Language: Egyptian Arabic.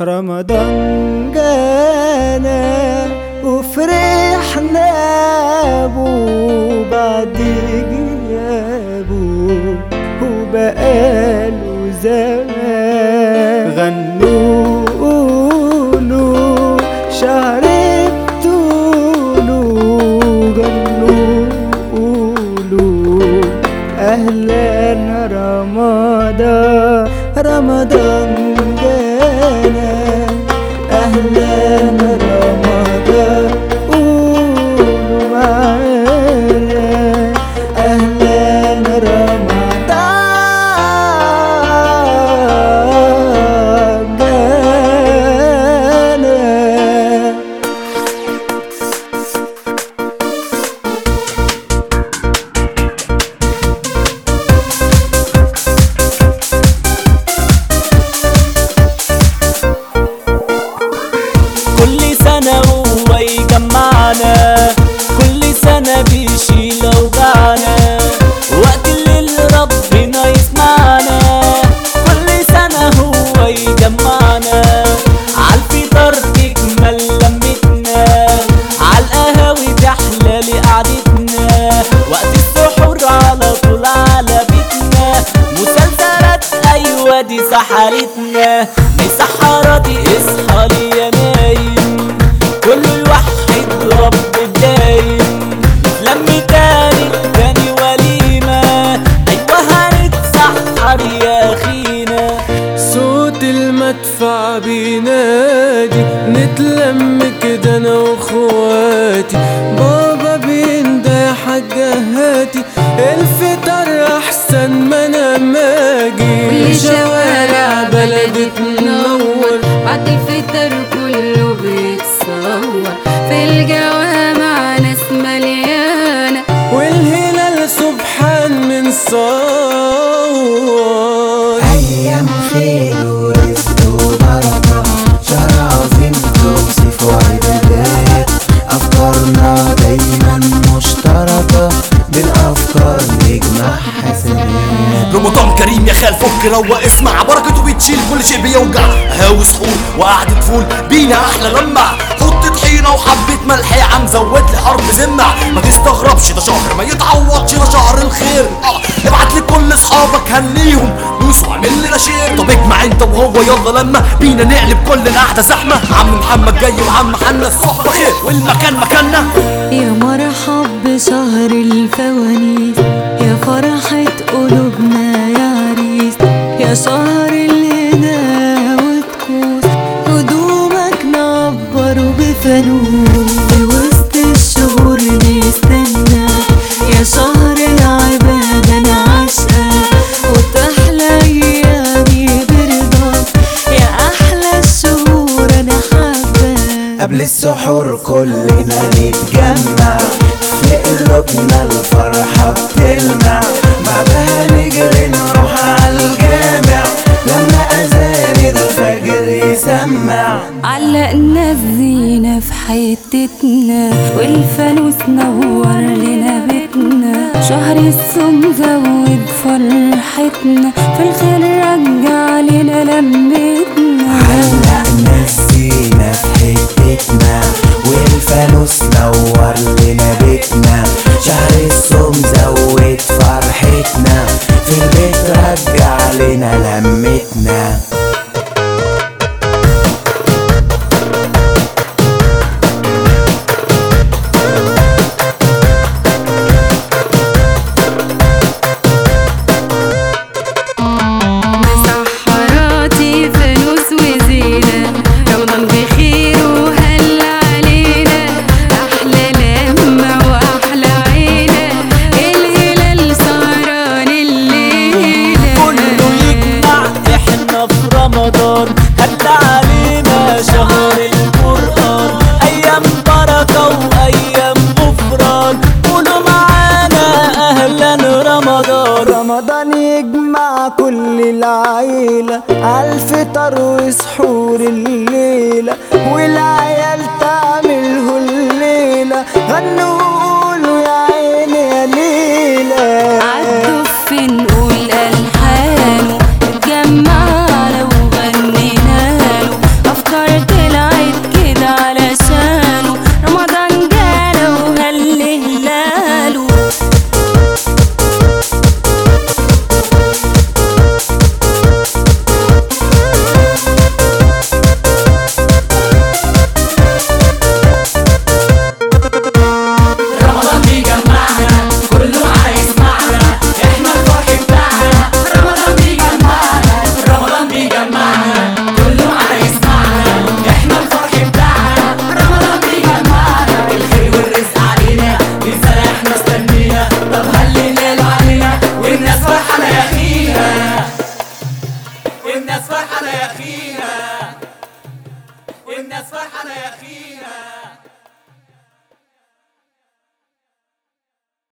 رمضان جانا وفرحنا بو بعد غيابه وبقاله زمان غنوا قولوا شهر بطوله غنوا قولوا أهلا رمضان رمضان جانا أهلا رمضان قولوا معانا أهلا رمضان جانا كل سنة هو يجمعنا كل سنة بيشيل أوجعنا وقت الليل ربنا يسمعنا كل سنة هو يجمعنا عالفطار تكمل لمتنا عالقهاوي تحلى لقعدتنا وقت السحور على طول على بيتنا مسلسلات أيوة دي سحرتنا مسحراتي اصحى لي يا نايم كل الوحد رب الدايم لم تاني تاني وليمة أيوة هنتسحر يا أخينا صوت المدفع بينادي نتلم كده انا واخواتي بابا بينده يا حاجة هاتي الفطار احسن ما انا ماجي كل شوارع بلدي تنور بعد الفطر كله بيتصور في الجوامع ناس مليانة والهلال سبحان من صور أيام خير ورزق وبركة شهر عظيم توصف وعبادات أفكارنا دايما مشتركة بالأفكار نجمع حسنات رمضان كريم يا خال فك روق اسمع بركته بتشيل كل شيء بيوجع هاوي سحور وقعدة فول بينا احلى لمع حط طحينة وحبة ملح يا عم زود لي حرب زمع ما تستغربش ده شهر ما يتعوضش ده شهر الخير اه ابعت لكل اصحابك هنيهم دوس واعمل لنا شير طب اجمع انت وهو يلا لما بينا نقلب كل القعدة زحمة عم محمد جاي وعم حنا الصحبة خير والمكان مكاننا يا مرحب بشهر الفوانيس يا فرحة قلوبنا يا عريس يا شهر الهنا والكوس هدومك نعبر بفانوس في وسط الشهور نستنى يا شهر العبادة أنا عاشقة وتحلى أيامي برضاك يا أحلى الشهور أنا حباك قبل السحور كلنا نتجمع في قلوبنا الفرحة بتلمع بعدها نجري نروح عالجامع لما أذان الفجر يسمع علقنا الزينة في حتتنا والفانوس نور لنا بيتنا شهر الصوم زود فرحتنا في الخير رجع لنا لمتنا علقنا الزينة في حتتنا والفانوس نور لنا بيتنا شهر الصوم زود فرحتنا في البيت رجع لنا لمتنا مسحراتي فانوس وزينة رمضان بخير وهلا علينا أحلى لمة وأحلى عيلة الهلال سهران الليلة كله يجمع احنا في رمضان هد علينا شهر القرآن أيام بركة وأيام غفران قولوا معانا أهلا رمضان رمضان يجمع كل العيلة عالفطر وسحور الليلة والعيلة